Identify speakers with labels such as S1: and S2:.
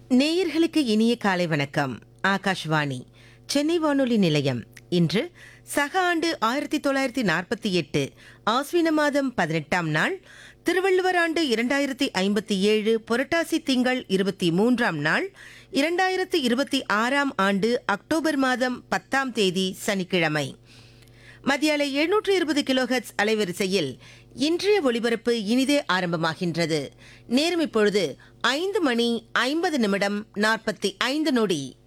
S1: நேயர்களுக்கு இனிய காலை வணக்கம் ஆகாஷ்வாணி சென்னை வானொலி நிலையம் இன்று சக ஆண்டு ஆயிரத்தி தொள்ளாயிரத்தி நாற்பத்தி எட்டு ஆஸ்வின மாதம் பதினெட்டாம் நாள் திருவள்ளுவர் ஆண்டு இரண்டாயிரத்தி ஐம்பத்தி ஏழு புரட்டாசி திங்கள் இருபத்தி மூன்றாம் நாள் இரண்டாயிரத்தி இருபத்தி ஆறாம் ஆண்டு அக்டோபர் மாதம் பத்தாம் தேதி சனிக்கிழமை மத்தியால எழுநூற்று இருபது கிலோஹெட்ஸ் அலைவரிசையில் இன்றைய ஒளிபரப்பு இனிதே ஆரம்பமாகின்றது நேரம் இப்பொழுது ஐந்து மணி ஐம்பது நிமிடம் நாற்பத்தி ஐந்து நொடி